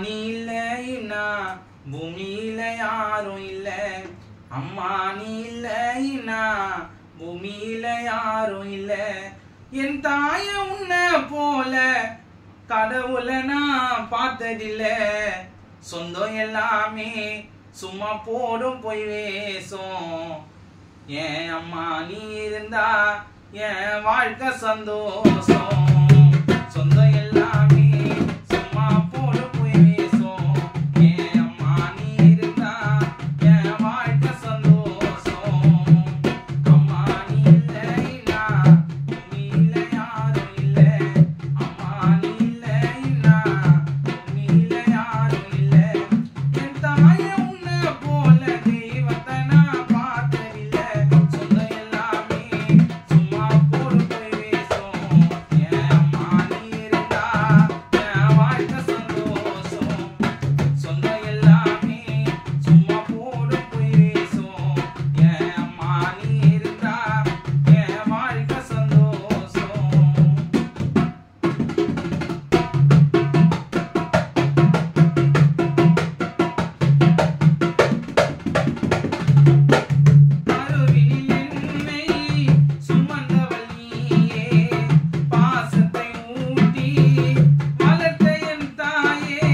நீ இல்லைன்னா பூமியில யாரும் இல்ல அம்மா நீ இல்லைன்னா பூமியில யாரும் இல்ல என் தாய உன்னை போல கடவுளை நான் பார்த்ததில்ல சொந்தம் எல்லாமே சும்மா போடும் போய் வேஷம் என் அம்மா நீ இருந்தா என் வாழ்க்கை சந்தோஷம் சொந்தம் எல்லாமே சும்மா போடும் போய் வேஷம் என் அம்மா நீ இருந்தா என் வாழ்க்கை சந்தோஷம் அம்மா நீ இல்லைன்னா பூமியில யாரும் இல்ல அம்மா நீ இல்லைன்னா பூமியில யாரும் இல்ல என் தாய உன்னை போல தெய்வத்தை நான் பார்த்ததில்ல சொந்தம் எல்லாமே சும்மா போடு போய் வேஷம் என் அம்மா நீ இருந்தா என் வாழ்க்கை சந்தோஷம் சொந்தம் எல்லாமே சும்மா போடு போய் வேஷம் என் அம்மா நீ இருந்தா என் வாழ்க்கை சந்தோஷம் கருவினில் என்னை சுமந்தவள் நீயே பாசத்தை ஊட்டி வளர்த்த என் தாயே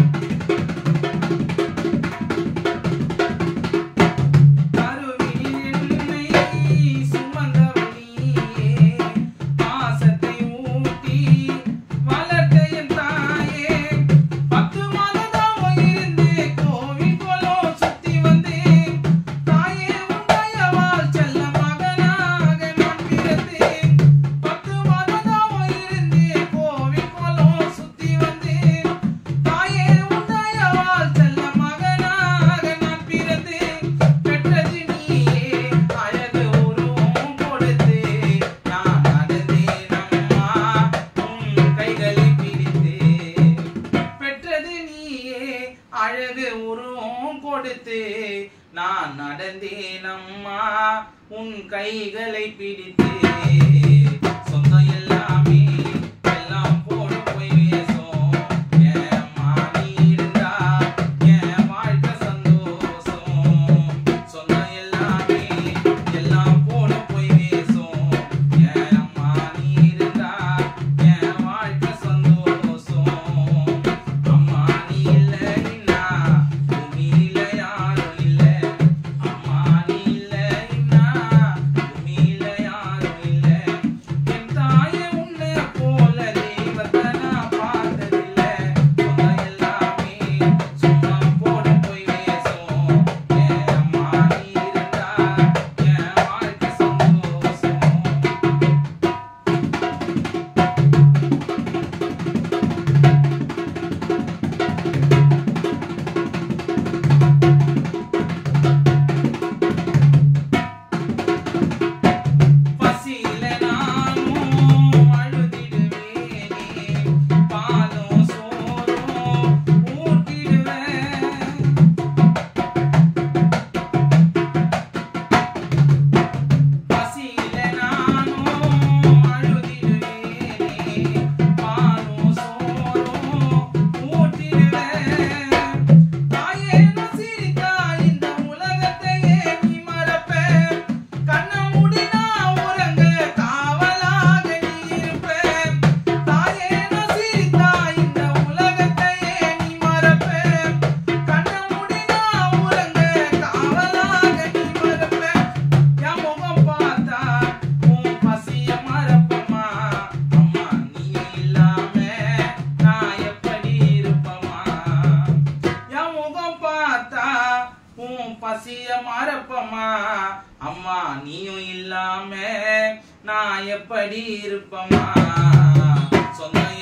கருவினில் என்னை சுமந்தவள் நீயே பாசத்தை ஊட்டி வளர்த்த என் தாயே பத்து மாதமாக இருந்து கோவில் கோலம் சுத்தி வந்தேன் தாயே உன்னையவாள் செல்ல மகனாக நான் பிறந்தேன் பத்து மாதமாக இருந்து கோவில் கோலம் சுத்தி வந்தேன் தாயே உன்னையவாள் செல்ல மகனாக நான் பிறந்தேன் பெற்றது நீயே அழகு உருவம் கொடுத்து நான் நடந்தேன் அம்மா உன் கைகளை பிடித்தேன் பெற்றது நீயே அழகு உருவம் கொடுத்து நான் நடந்தேன் அம்மா உன் கைகளை பிடித்து சொந்தம் எல்லாமே எல்லாம் போடு போய் வேஷம் என் அம்மா நீ இருந்தா என் வாழ்க்கை சந்தோஷம் சொந்தம் எல்லாமே எல்லாம் போடு போய் வேஷம் என் அம்மா நீ இருந்தா என் வாழ்க்கை சந்தோஷம் அம்மா நீ இல்லைன்னா பூமியில யாரும் இல்ல அம்மா நீ இல்லைன்னா பூமியில யாரும் இல்ல என் தாய உன்னை போல தெய்வத்தை நான் பார்த்ததில்ல சொந்தம் எல்லாமே சும்மா போடு போய் வேஷம் என் அம்மா நீ இருந்தா என் வாழ்க்கை சந்தோஷம் பசியில நானும் அழுதிடுவேனே பாலும் சோறும் ஊட்டிடுவேன் பசியில நானும் அழுதிடுவேனே பாலும் சோறும் ஊட்டிடுவேன் தாயே நான் சிரித்தா இந்த உலகத்தையே நீ மறப்ப கண்ண மூடினா உறங்க காவலாக நீ இருப்ப தாயே நான் சிரித்தா இந்த உலகத்தையே நீ மறப்ப கண்ண மூடினா உறங்க காவலாக நீ மறப்ப என் முகம் பார்த்தா உன் பசிய மறப்பமா அம்மா நீ இல்லாம நான் எப்படி இருப்பமா என் முகம் பார்த்தா உன் பசிய மறப்பமா அம்மா நீயும் இல்லாம நான் எப்படி இருப்பமா சொந்த